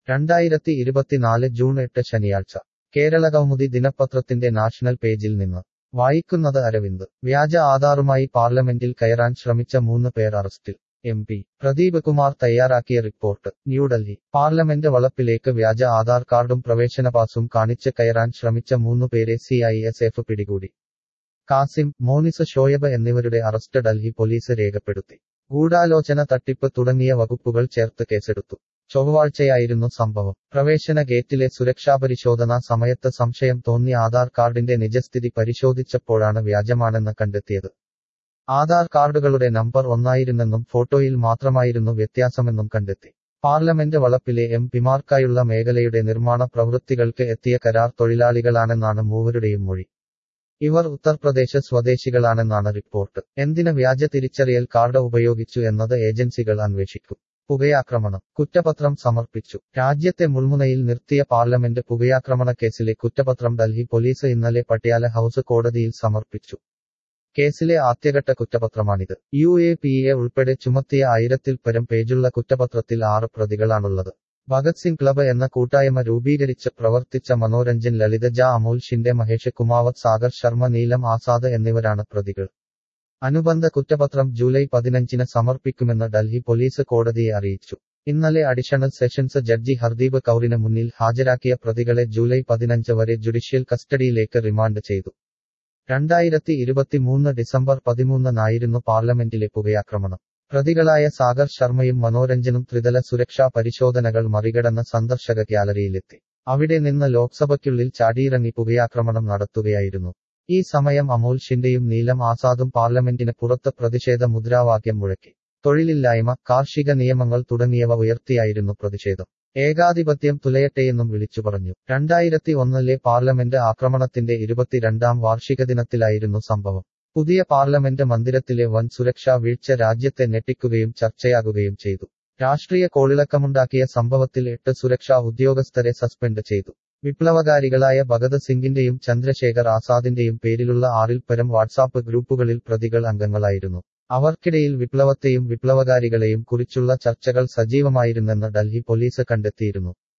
രണ്ടായിരത്തി ഇരുപത്തിനാല് ജൂൺ എട്ട് ശനിയാഴ്ച കേരള കൗമുദി ദിനപത്രത്തിന്റെ നാഷണൽ പേജിൽ നിന്ന് വായിക്കുന്നത് അരവിന്ദ് വ്യാജ ആധാറുമായി പാർലമെന്റിൽ കയറാൻ ശ്രമിച്ച മൂന്ന് പേർ അറസ്റ്റിൽ എം പി പ്രദീപ് കുമാർ തയ്യാറാക്കിയ റിപ്പോർട്ട് ന്യൂഡൽഹി പാർലമെന്റ് വളപ്പിലേക്ക് വ്യാജ ആധാർ കാർഡും പ്രവേശന പാസും കാണിച്ച് കയറാൻ ശ്രമിച്ച മൂന്നു പേരെ സി ഐ എസ് എഫ് പിടികൂടി കാസിം മോനിസ് ഷോയബ് എന്നിവരുടെ അറസ്റ്റ് ഡൽഹി പോലീസ് രേഖപ്പെടുത്തി ഗൂഢാലോചന തട്ടിപ്പ് തുടങ്ങിയ വകുപ്പുകൾ ചേർത്ത് കേസെടുത്തു ചൊവ്വാഴ്ചയായിരുന്നു സംഭവം പ്രവേശന ഗേറ്റിലെ സുരക്ഷാപരിശോധനാ സമയത്ത് സംശയം തോന്നിയ ആധാർ കാർഡിന്റെ നിജസ്ഥിതി പരിശോധിച്ചപ്പോഴാണ് വ്യാജമാണെന്ന് കണ്ടെത്തിയത് ആധാർ കാർഡുകളുടെ നമ്പർ ഒന്നായിരുന്നെന്നും ഫോട്ടോയിൽ മാത്രമായിരുന്നു വ്യത്യാസമെന്നും കണ്ടെത്തി പാർലമെന്റ് വളപ്പിലെ എം പിമാർക്കായുള്ള മേഖലയുടെ നിർമ്മാണ പ്രവൃത്തികൾക്ക് എത്തിയ കരാർ തൊഴിലാളികളാണെന്നാണ് മൂവരുടെയും മൊഴി ഇവർ ഉത്തർപ്രദേശ് സ്വദേശികളാണെന്നാണ് റിപ്പോർട്ട് എന്തിന് വ്യാജ തിരിച്ചറിയൽ കാർഡ് ഉപയോഗിച്ചു എന്നത് ഏജൻസികൾ അന്വേഷിക്കും പുകയാക്രമണം കുറ്റപത്രം സമർപ്പിച്ചു രാജ്യത്തെ മുൾമുനയിൽ നിർത്തിയ പാർലമെന്റ് പുകയാക്രമണ കേസിലെ കുറ്റപത്രം ഡൽഹി പോലീസ് ഇന്നലെ പട്യാല ഹൌസ് കോടതിയിൽ സമർപ്പിച്ചു കേസിലെ ആദ്യഘട്ട കുറ്റപത്രമാണിത് യു എ പി എ ഉൾപ്പെടെ ചുമത്തിയ ആയിരത്തിൽ പരം പേജുള്ള കുറ്റപത്രത്തിൽ ആറ് പ്രതികളാണുള്ളത് ഭഗത് സിംഗ് ക്ലബ് എന്ന കൂട്ടായ്മ രൂപീകരിച്ച് പ്രവർത്തിച്ച മനോരഞ്ജൻ ലളിത ജ അമോൽ ഷിൻഡെ മഹേഷ് കുമാവത് സാഗർ ശർമ്മ നീലം ആസാദ് എന്നിവരാണ് പ്രതികൾ അനുബന്ധ കുറ്റപത്രം ജൂലൈ പതിനഞ്ചിന് സമർപ്പിക്കുമെന്ന് ഡൽഹി പോലീസ് കോടതിയെ അറിയിച്ചു ഇന്നലെ അഡീഷണൽ സെഷൻസ് ജഡ്ജി ഹർദീപ് കൌറിന് മുന്നിൽ ഹാജരാക്കിയ പ്രതികളെ ജൂലൈ പതിനഞ്ച് വരെ ജുഡീഷ്യൽ കസ്റ്റഡിയിലേക്ക് റിമാൻഡ് ചെയ്തു രണ്ടായിരത്തി ഇരുപത്തിമൂന്ന് ഡിസംബർ പതിമൂന്നിനായിരുന്നു പാർലമെന്റിലെ പുകയാക്രമണം പ്രതികളായ സാഗർ ശർമ്മയും മനോരഞ്ജനും ത്രിതല സുരക്ഷാ പരിശോധനകൾ മറികടന്ന് സന്ദർശക ഗ്യാലറിയിലെത്തി അവിടെ നിന്ന് ലോക്സഭയ്ക്കുള്ളിൽ ചാടിയിറങ്ങി പുകയാക്രമണം നടത്തുകയായിരുന്നു ഈ സമയം അമോൽ ഷിൻഡെയും നീലം ആസാദും പാർലമെന്റിന് പുറത്ത് പ്രതിഷേധ മുദ്രാവാക്യം മുഴക്കി തൊഴിലില്ലായ്മ കാർഷിക നിയമങ്ങൾ തുടങ്ങിയവ ഉയർത്തിയായിരുന്നു പ്രതിഷേധം ഏകാധിപത്യം തുലയട്ടെയെന്നും വിളിച്ചു പറഞ്ഞു രണ്ടായിരത്തി ഒന്നിലെ പാർലമെന്റ് ആക്രമണത്തിന്റെ ഇരുപത്തിരണ്ടാം വാർഷിക ദിനത്തിലായിരുന്നു സംഭവം പുതിയ പാർലമെന്റ് മന്ദിരത്തിലെ വൻ സുരക്ഷാ വീഴ്ച രാജ്യത്തെ ഞെട്ടിക്കുകയും ചർച്ചയാകുകയും ചെയ്തു രാഷ്ട്രീയ കോളിളക്കമുണ്ടാക്കിയ സംഭവത്തിൽ എട്ട് സുരക്ഷാ ഉദ്യോഗസ്ഥരെ സസ്പെൻഡ് ചെയ്തു വിപ്ലവകാരികളായ ഭഗത് സിംഗിന്റെയും ചന്ദ്രശേഖർ ആസാദിന്റെയും പേരിലുള്ള ആറിൽ പരം വാട്സാപ്പ് ഗ്രൂപ്പുകളിൽ പ്രതികൾ അംഗങ്ങളായിരുന്നു അവർക്കിടയിൽ വിപ്ലവത്തെയും വിപ്ലവകാരികളെയും കുറിച്ചുള്ള ചർച്ചകൾ സജീവമായിരുന്നെന്ന് ഡൽഹി പോലീസ് കണ്ടെത്തിയിരുന്നു